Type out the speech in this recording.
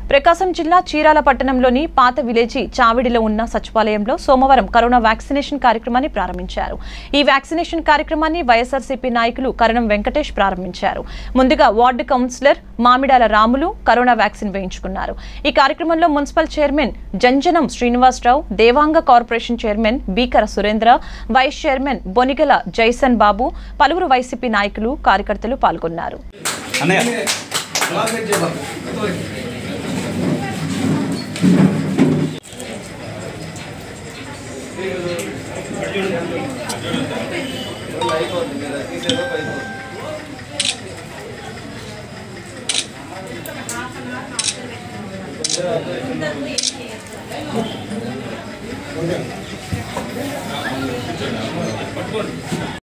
ప్రకాశం జిల్లా చీరాల పట్టణంలోని పాత విలేజీ చావిడిలో ఉన్న సచివాలయంలో సోమవారం కరోనా వ్యాక్సినేషన్ కార్యక్రమాన్ని ప్రారంభించారు ఈ వ్యాక్సినేషన్ కార్యక్రమాన్ని వైఎస్ఆర్సీపీ నాయకులు కరణం వెంకటేష్ ప్రారంభించారు ముందుగా వార్డు councillor Mamidala Ramulu corona vaccine వేయించుకున్నారు ఈ కార్యక్రమంలో municipal chairman Janjanam Srinivasarao Devanga corporation chairman Beekara Surendra vice chairman Bonigala Jaison Babu పలువురు వైసీపీ నాయకులు కార్యకర్తలు పాల్గొన్నారు అన్నయ్య